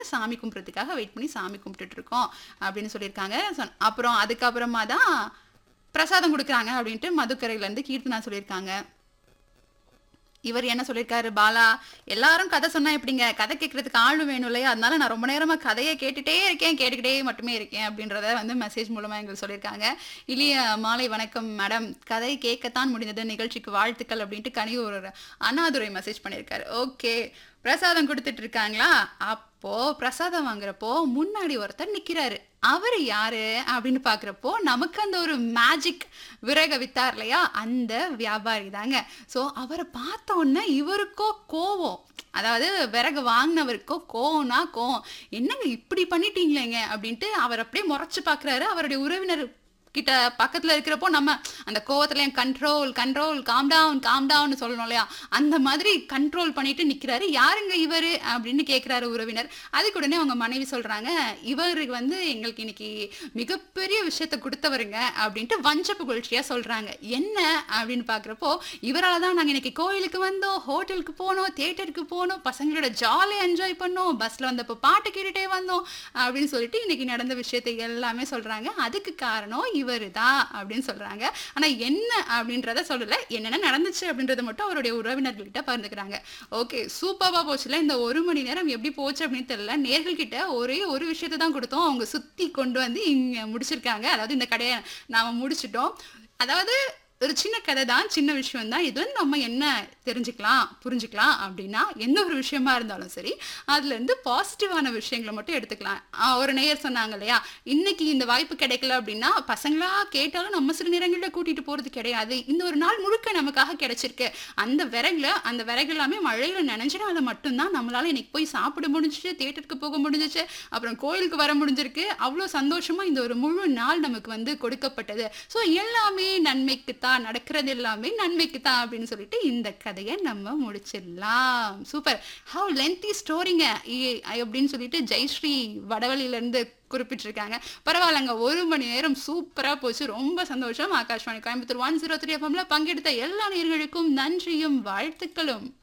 சாமி கும்பிட்றதுக்காக வெயிட் பண்ணி சாமி கும்பிட்டுட்டு இருக்கோம் அப்படின்னு சொல்லியிருக்காங்க சொன்- அப்புறம் அதுக்கப்புறமா தான் பிரசாதம் கொடுக்குறாங்க அப்படின்ட்டு மதுக்கரையிலேருந்து கீர்த்தனா சொல்லியிருக்காங்க இவர் என்ன சொல்லியிருக்காரு பாலா எல்லாரும் கதை சொன்னா எப்படிங்க கதை கேட்கறதுக்கு ஆள் வேணும் இல்லையா அதனால நான் ரொம்ப நேரமா கதையை கேட்டுட்டே இருக்கேன் கேட்டுக்கிட்டே மட்டுமே இருக்கேன் அப்படின்றத வந்து மெசேஜ் மூலமா எங்களுக்கு சொல்லியிருக்காங்க இளிய மாலை வணக்கம் மேடம் கதை கேட்கத்தான் முடிந்தது நிகழ்ச்சிக்கு வாழ்த்துக்கள் அப்படின்ட்டு கனி ஒரு அண்ணாதுரை மெசேஜ் பண்ணியிருக்காரு ஓகே பிரசாதம் கொடுத்துட்டு இருக்காங்களா அப்போ பிரசாதம் வாங்குறப்போ முன்னாடி ஒருத்தர் நிக்கிறாரு அவர் யாரு அப்படின்னு பாக்குறப்போ நமக்கு அந்த ஒரு மேஜிக் விறக வித்தார் இல்லையா அந்த வியாபாரி தாங்க ஸோ அவரை பார்த்த உடனே இவருக்கோ கோவம் அதாவது விறகு வாங்கினவருக்கோ கோவம்னா கோவம் என்னங்க இப்படி பண்ணிட்டீங்களேங்க அப்படின்ட்டு அவர் அப்படியே முறைச்சு பார்க்குறாரு அவருடைய உறவினர் கிட்ட பக்கத்துல இருக்கிறப்போ நம்ம அந்த கோவத்துல control control calm down calm down சொல்லணும் இல்லையா அந்த மாதிரி கண்ட்ரோல் பண்ணிட்டு நிக்கிறாரு யாருங்க இவரு அப்படின்னு கேக்குறாரு உறவினர் அதுக்கு உடனே அவங்க மனைவி சொல்றாங்க இவருக்கு வந்து எங்களுக்கு இன்னைக்கு மிகப்பெரிய விஷயத்த கொடுத்தவருங்க அப்படின்ட்டு வஞ்ச புகழ்ச்சியா சொல்றாங்க என்ன அப்படின்னு பாக்குறப்போ இவரால தான் நாங்க இன்னைக்கு கோயிலுக்கு வந்தோம் ஹோட்டலுக்கு போனோம் தியேட்டருக்கு போனோம் பசங்களோட ஜாலியாக என்ஜாய் பண்ணோம் பஸ்ல வந்தப்போ பாட்டு கேட்டுட்டே வந்தோம் அப்படின்னு சொல்லிட்டு இன்னைக்கு நடந்த விஷயத்தை எல்லாமே சொல்றாங்க அதுக்கு காரணம் இவரு தான் அப்படின்னு சொல்றாங்க ஆனா என்ன அப்படின்றத சொல்லல என்னென்ன நடந்துச்சு அப்படின்றத மட்டும் அவருடைய உறவினர்கள்கிட்ட பகிர்ந்துக்கிறாங்க ஓகே சூப்பராக போச்சுல இந்த ஒரு மணி நேரம் எப்படி போச்சு அப்படின்னு தெரியல நேர்கள்கிட்ட ஒரே ஒரு விஷயத்தை தான் கொடுத்தோம் அவங்க சுத்தி கொண்டு வந்து இங்க முடிச்சிருக்காங்க அதாவது இந்த கடையை நாம முடிச்சிட்டோம் அதாவது ஒரு சின்ன கதை தான் சின்ன விஷயம் தான் இது வந்து நம்ம என்ன தெரிஞ்சுக்கலாம் புரிஞ்சுக்கலாம் அப்படின்னா எந்த ஒரு விஷயமா இருந்தாலும் சரி அதுல இருந்து பாசிட்டிவான விஷயங்களை மட்டும் எடுத்துக்கலாம் ஆஹ் ஒரு நேயர் சொன்னாங்க இல்லையா இன்னைக்கு இந்த வாய்ப்பு கிடைக்கல அப்படின்னா பசங்களா கேட்டாலும் நம்ம சில நேரங்களில் கூட்டிட்டு போறது கிடையாது இந்த ஒரு நாள் முழுக்க நமக்காக கிடைச்சிருக்கு அந்த விறகுல அந்த விறகு எல்லாமே மழையில நினைஞ்சனால மட்டும்தான் நம்மளால இன்னைக்கு போய் சாப்பிட முடிஞ்சிச்சு தியேட்டருக்கு போக முடிஞ்சிச்சு அப்புறம் கோயிலுக்கு வர முடிஞ்சிருக்கு அவ்வளோ சந்தோஷமா இந்த ஒரு முழு நாள் நமக்கு வந்து கொடுக்கப்பட்டது ஸோ எல்லாமே நன்மைக்கு தான் நடக்கிறது எல்லாமே நன்மைக்கு தான் அப்படின்னு சொல்லிட்டு இந்த கதையை நம்ம முடிச்சிடலாம் சூப்பர் ஹவு லென்த்தி ஸ்டோரிங்க அப்படின்னு சொல்லிட்டு ஜெயஸ்ரீ வடவழியில இருந்து குறிப்பிட்டிருக்காங்க பரவாயில்லங்க ஒரு மணி நேரம் சூப்பரா போச்சு ரொம்ப சந்தோஷம் Akashvani Coimbatore one zero three எஃப்எம்ல பங்கெடுத்த எல்லா நேர்களுக்கும் நன்றியும் வாழ்த்துக்களும்